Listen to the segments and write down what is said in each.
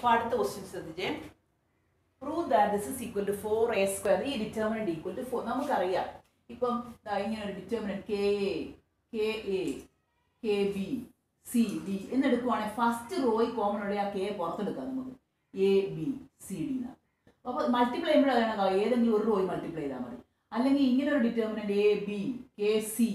അപ്പൊ അടുത്ത ക്വസ്റ്റ്യൻ ശ്രദ്ധിച്ചേ prove that this is equal to four A square ഈ ഡിറ്റർമിനന്റ് ഈക്വൽ ടു ഫോർ നമുക്കറിയാം ഇപ്പം ദാ ഇങ്ങനെ ഒരു determinant K A K A K B C D എന്നെടുക്കുവാണെങ്കിൽ ഫസ്റ്റ് റോയിൽ കോമൺ ഉള്ള ആ കെ പുറത്തെടുക്കാം നമുക്ക് എ ബി സി ഡി എന്ന് അപ്പോൾ മൾട്ടിപ്ലൈ ചെയ്യുമ്പോഴാണ് ഏതെങ്കിലും ഒരു റോയിൽ മൾട്ടിപ്ലൈ ചെയ്താൽ മതി അല്ലെങ്കിൽ ഇങ്ങനെ ഒരു determinant A B K C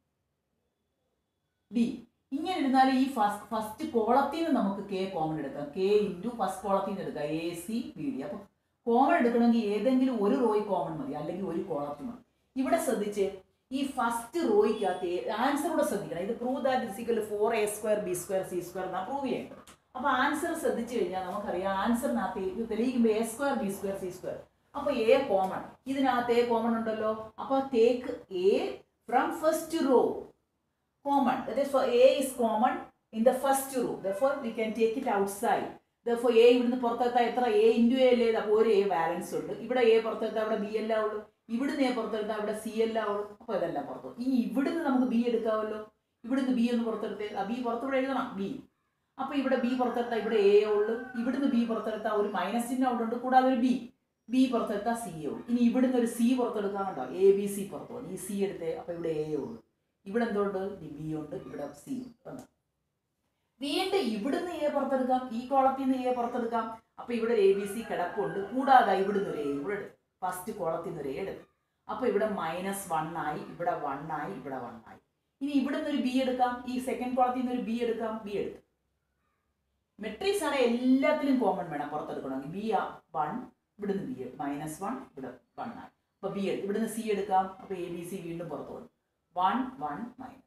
D ഇങ്ങനെ ഇരുന്നാൽ ഈ ഫസ്റ്റ് ഫസ്റ്റ് കോളത്തിൽ നിന്ന് നമുക്ക് കെ കോമൺ എടുക്കാം കെ ഇൻറ്റു ഫസ്റ്റ് കോളത്തിൽ നിന്ന് എടുക്കാം എ സി ബി ഡി അപ്പോൾ കോമൺ എടുക്കണമെങ്കിൽ ഏതെങ്കിലും ഒരു റോയിൽ കോമൺ മതി അല്ലെങ്കിൽ ഒരു കോളത്തിൽ മതി ഇവിടെ ശ്രദ്ധിച്ച് ഈ ഫസ്റ്റ് റോയ്ക്കകത്ത് ആൻസർ കൂടെ ശ്രദ്ധിക്കണം ഇത് prove that physical four A square B square C square എന്നാ പ്രൂവ് ചെയ്യേണ്ടത് അപ്പോൾ ആൻസർ ശ്രദ്ധിച്ചു കഴിഞ്ഞാൽ നമുക്കറിയാം ആൻസറിനകത്ത് ഇത് തെളിയിക്കുമ്പോൾ A square B square C square അപ്പോൾ എ കോമൺ ഇതിനകത്ത് എ കോമൺ ഉണ്ടല്ലോ അപ്പോൾ take A from first row common. That is for A is common in the first row. Therefore, we can take it outside. Therefore, A ഇവിടുന്ന് പുറത്തെടുത്താൽ എത്ര A into A അല്ലേ അപ്പോൾ ഒരു A balance ഉണ്ട് ഇവിടെ A പുറത്തെടുത്താൽ അവിടെ ബി അല്ല ഉള്ളൂ ഇവിടുന്ന് എ പുറത്തെടുത്താൽ അവിടെ സി അല്ല ഉള്ളൂ അപ്പോൾ ഇതെല്ലാം പുറത്തു ഇനി ഇവിടുന്ന് നമുക്ക് ബി എടുക്കാമല്ലോ ഇവിടുന്ന് ബി ഒന്ന് പുറത്തെടുത്ത് ആ ബി പുറത്തൂടെ എഴുതണം ബി അപ്പോൾ ഇവിടെ ബി പുറത്തെടുത്താൽ ഇവിടെ എ ഉള്ളൂ ഇവിടുന്ന് ബി പുറത്തെടുത്താൽ ഒരു മൈനസ് ചിഹ്നം അവിടെ ഉണ്ട് കൂടാതെ ഒരു ബി ബി പുറത്തെടുത്താൽ സി ഉള്ളൂ ഇനി ഇവിടുന്ന് ഒരു സി പുറത്തെടുക്കാനുണ്ടോ എ ബി സി പുറത്തു പോകും ഈ സി എടുത്തേ അപ്പോൾ ഇവിടെ എ ഉള്ളൂ ഇവിടെ എന്തുണ്ട് ബി ഉണ്ട് ഇവിടെ സി ഉണ്ട് വീണ്ടും ഇവിടുന്ന് എ പുറത്തെടുക്കാം ഈ കോളത്തിൽ നിന്ന് എ പുറത്തെടുക്കാം അപ്പൊ ഇവിടെ എ ബി സി കിടപ്പുണ്ട് കൂടാതെ ഇവിടുന്ന് ഒരു എ ഇവിടെ എടുക്കും ഫസ്റ്റ് കോളത്തിൽ നിന്ന് ഒരു എ എടുക്കും അപ്പൊ ഇവിടെ മൈനസ് വൺ ആയി ഇവിടെ വൺ ആയി ഇവിടെ വൺ ആയി ഇനി ഇവിടുന്ന് ഒരു ബി എടുക്കാം ഈ സെക്കൻഡ് കോളത്തിൽ നിന്ന് ഒരു ബി എടുക്കാം ബി എടുക്കും മെട്രിക്സ് ആണ് എല്ലാത്തിലും കോമൺ വേണം പുറത്തെടുക്കണമെങ്കിൽ ബി വൺ ഇവിടുന്ന് ബി മൈനസ് വൺ ഇവിടെ വൺ ആയി അപ്പൊ ബി എടുക്കും ഇവിടുന്ന് സി എടുക്കാം അപ്പൊ എ ബി സി വീണ്ടും പുറത്തു വന്നു വൺ വൺ മൈനസ്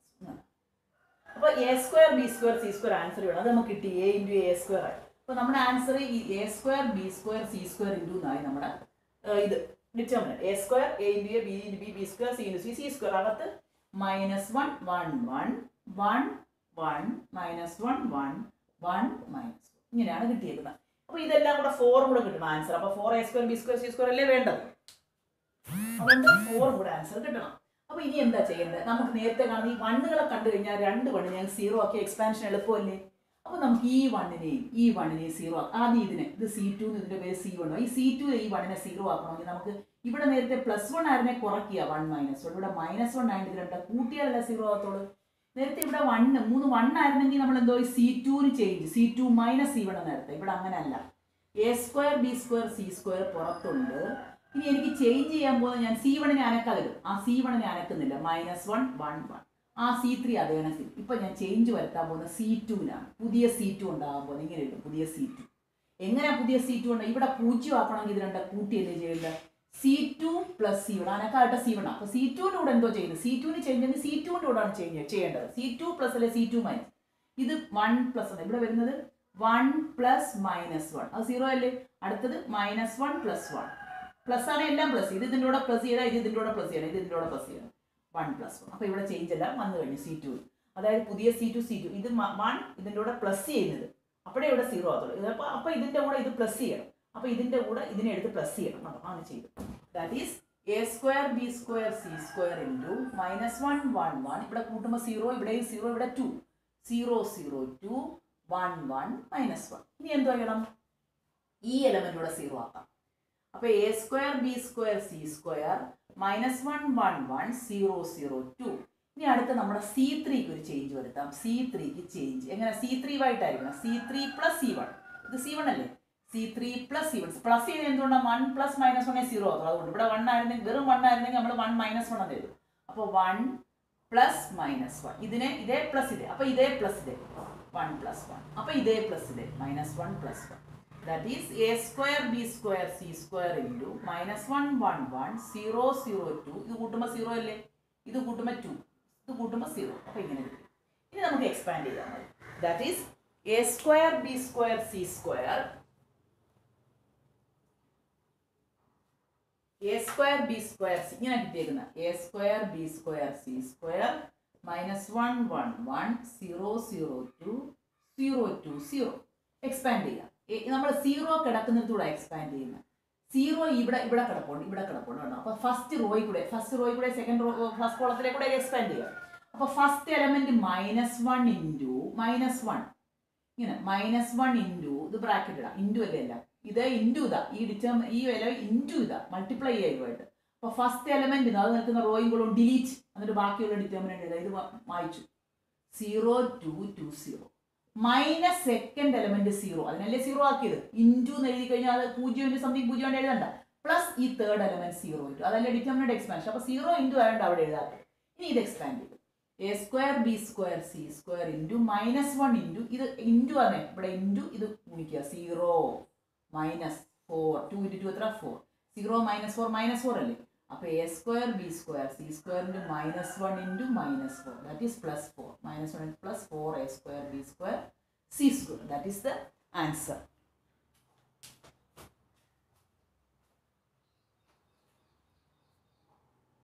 അപ്പോൾ A square B square C square answer വേണം അത് നമുക്ക് കിട്ടി എ ഇൻറ്റു എ സ്ക്വയർ ആയി അപ്പോൾ നമ്മുടെ ആൻസർ ഈ A square B square C square into എന്നായി നമ്മുടെ ഏഹ്, ഇത് determinant A square A into A B into B B square C into C C square അകത്ത് minus one one one one one minus one one one minus ഇങ്ങനെയാണ് കിട്ടിയേക്കുന്നത് അപ്പോൾ ഇതെല്ലാം കൂടെ ഫോറും കൂടെ കിട്ടണം ആൻസർ അപ്പോൾ four A square B square C square അല്ലേ വേണ്ടത് അതുകൊണ്ട് ഫോറും കൂടെ ആൻസർ കിട്ടണം അപ്പൊ ഇനി എന്താ ചെയ്യേണ്ടത് നമുക്ക് നേരത്തെ കാണുന്ന ഈ വണ്ണുകളെ കണ്ടു കഴിഞ്ഞാൽ രണ്ട് വണ്ണ് ഞങ്ങൾ സീറോ ആക്കി എക്സ്പാൻഷൻ എളുപ്പമല്ലേ അപ്പൊ നമുക്ക് ഈ വണ്ണിനെയും ഈ വണ്ണിനെയും സീറോ ആക്കാം ആദ്യം ഇതിനെ ഇത് സി ടു ഇതിന്റെ പേര് സി വൺ ഈ സി ടു ഈ വണ്ണിനെ സീറോ ആക്കണമെങ്കിൽ നമുക്ക് ഇവിടെ നേരത്തെ പ്ലസ് വൺ ആയിരുന്നെ കുറയ്ക്കുക വൺ മൈനസ് വൺ ഇവിടെ മൈനസ് വൺ ആയിട്ട് രണ്ട് കൂട്ടിയാലല്ല സീറോ ആകത്തുള്ളൂ നേരത്തെ ഇവിടെ വണ്ണ് മൂന്ന് വൺ ആയിരുന്നെങ്കിൽ നമ്മൾ എന്തോ സി ടുവിന് change C two minus C one നേരത്തെ ഇവിടെ അങ്ങനെയല്ല A square B square C square പുറത്തുണ്ട് ഇനി എനിക്ക് ചേഞ്ച് ചെയ്യാൻ പോകുന്നത് ഞാൻ സി വണ്ണിനെ അനക്കാതിടും ആ സി വണ്ണിനെ അനക്കുന്നില്ല മൈനസ് വൺ വൺ വൺ ആ സി ത്രീ അതേ കണക്ക് ഇപ്പൊ ഞാൻ ചേഞ്ച് വരുത്താൻ പോകുന്നത് സി ടുവിനാണ് പുതിയ സി ടു ഉണ്ടാകാൻ പോകുന്നത് ഇങ്ങനെ ഇടും പുതിയ സി ടു എങ്ങനെയാ പുതിയ സി ടു ഉണ്ട് ഇവിടെ പൂജ്യം ആക്കണമെങ്കിൽ ഇത് രണ്ട കൂട്ടിയല്ലേ ചെയ്യേണ്ടത് C two plus C one അനക്കായിട്ട് സി വൺ അപ്പൊ സി ടുവിന്റെ കൂടെ എന്തോ ചെയ്യുന്നത് സി ടുവിന് ചേഞ്ച് ചെയ്ത് സി ടുവിന്റെ കൂടെയാണ് ചേഞ്ച് ചെയ്യേണ്ടത് സി ടു പ്ലസ് അല്ലെ സി ടു മൈനസ് ഇത് വൺ പ്ലസ് ആണ് ഇവിടെ വരുന്നത് വൺ പ്ലസ് മൈനസ് വൺ അത് സീറോ അല്ലേ അടുത്തത് minus one plus one plus ആണ് എല്ലാം പ്ലസ് ഇത് ഇതിൻ്റെ കൂടെ പ്ലസ് ചെയ്താൽ ഇത് ഇതിൻ്റെ കൂടെ പ്ലസ് ചെയ്യണം ഇത് ഇതിൻ്റെ കൂടെ പ്ലസ് ചെയ്യണം വൺ പ്ലസ് വൺ അപ്പോൾ ഇവിടെ ചേഞ്ച് എല്ലാം വന്നു കഴിഞ്ഞു സി ടു അതായത് പുതിയ സി ടു സി ടു ഇത് വൺ ഇതിൻ്റെ കൂടെ പ്ലസ് ചെയ്യുന്നത് അപ്പോഴേ ഇവിടെ സീറോ ആകത്തുള്ളൂ ഇത് അപ്പോൾ അപ്പോൾ ഇതിൻ്റെ കൂടെ ഇത് പ്ലസ് ചെയ്യണം അപ്പോൾ ഇതിൻ്റെ കൂടെ ഇതിനെ എടുത്ത് പ്ലസ് ചെയ്യണം കേട്ടോ ആണ് ചെയ്തു that is A square B square C square into minus one one one ഇവിടെ കൂട്ടുമ്പോൾ സീറോ ഇവിടെയും സീറോ ഇവിടെ two zero zero two one one minus one ഇനി എന്തോ ചെയ്യണം ഈ എലമെന്റ് ഇവിടെ സീറോ ആക്കാം അപ്പൊ A square B square C square minus one one one zero zero two ഇനി അടുത്ത നമ്മുടെ സി ത്രീക്ക് ഒരു ചേഞ്ച് വരുത്താം സി ത്രീക്ക് ചേഞ്ച് എങ്ങനെ സി ത്രീ ആയിട്ടായിരിക്കണം C three plus C one ഇത് സി വൺ അല്ലേ C three plus C one plus ചെയ്ത് എന്തുകൊണ്ടാണ് വൺ പ്ലസ് മൈനസ് വണ്ണേ സീറോ ആകുള്ളൂ അതുകൊണ്ട് ഇവിടെ വൺ ആയിരുന്നെങ്കിൽ വെറും വൺ ആയിരുന്നെങ്കിൽ നമ്മൾ വൺ മൈനസ് വൺ എന്ന് എഴുതും അപ്പോൾ വൺ പ്ലസ് മൈനസ് വൺ ഇതിനെ ഇതേ പ്ലസ് ഇതേ അപ്പോൾ ഇതേ പ്ലസ് ഇതേ വൺ പ്ലസ് വൺ അപ്പോൾ ഇതേ പ്ലസ് ഇതേ minus one plus one that is A square B square C square into minus one one one zero zero two ഇത് കൂട്ടുമ്പോൾ സീറോ അല്ലേ ഇത് കൂട്ടുമ്പോൾ ടു ഇത് കൂട്ടുമ്പോൾ സീറോ അപ്പോൾ ഇങ്ങനെ കിട്ടും ഇനി നമുക്ക് എക്സ്പാൻഡ് ചെയ്താൽ മതി that is A square B square C square a square B square ഇങ്ങനെ കിട്ടിയേക്കുന്ന a square B square C square minus one one one zero zero two zero two zero expand ചെയ്യാം നമ്മൾ സീറോ കിടക്കുന്നിടത്തൂടെ expand ചെയ്യുന്നത് zero ഇവിടെ ഇവിടെ കിടപ്പുണ്ട് ഇവിടെ കിടപ്പുണ്ട് കേട്ടോ അപ്പോൾ ഫസ്റ്റ് റോയിൽ കൂടെ ഫസ്റ്റ് റോയിൽ കൂടെ സെക്കൻഡ് റോ ഫസ്റ്റ് കോളത്തിലെ കൂടെ എക്സ്പാൻഡ് ചെയ്യാം അപ്പോൾ first element minus one into minus one ഇങ്ങനെ മൈനസ് വൺ ഇൻറ്റു ഇത് ബ്രാക്കറ്റ് ഇടാം ഇൻറ്റു അല്ലേ അല്ല ഇത് ഇൻറ്റു ഇതാ ഈ ഡിറ്റർമ ഈ വില ഇൻറ്റു ഇതാ മൾട്ടിപ്ലൈ ചെയ്യുമായിട്ട് അപ്പോൾ ഫസ്റ്റ് എലമെന്റ് അത് നിൽക്കുന്ന റോയും കൂടെ ഡിലീറ്റ് എന്നിട്ട് ബാക്കിയുള്ള ഡിറ്റർമിനന്റ് എഴുതാം ഇത് വാ- വായിച്ചു zero two two zero minus second element zero അതിനല്ലേ സീറോ ആക്കിയത് ഇൻറ്റു എന്ന് എഴുതി കഴിഞ്ഞാൽ അത് പൂജ്യം ഇൻറ്റു സംതിങ് പൂജ്യം കൊണ്ട് എഴുതണ്ട പ്ലസ് ഈ തേർഡ് എലമെന്റ് സീറോ ഇട്ടു അതല്ലേ ഡിറ്റർമിനന്റ് എക്സ്പാൻഷൻ അപ്പോൾ സീറോ ഇൻറ്റു ആയതുകൊണ്ട് അവിടെ എഴുതാതെ ഇനി ഇത് എക്സ്പാൻഡ് ചെയ്തു a square B square C square into minus one into ഇത് ഇൻറ്റു ആണ് ഇവിടെ ഇൻറ്റു ഇത് ഗുണിക്കുക zero minus four two into two എത്ര four zero minus four minus four അല്ലേ അപ്പോൾ A square B square C square into minus one into minus four that is plus four minus one plus four A square B square C square that is the answer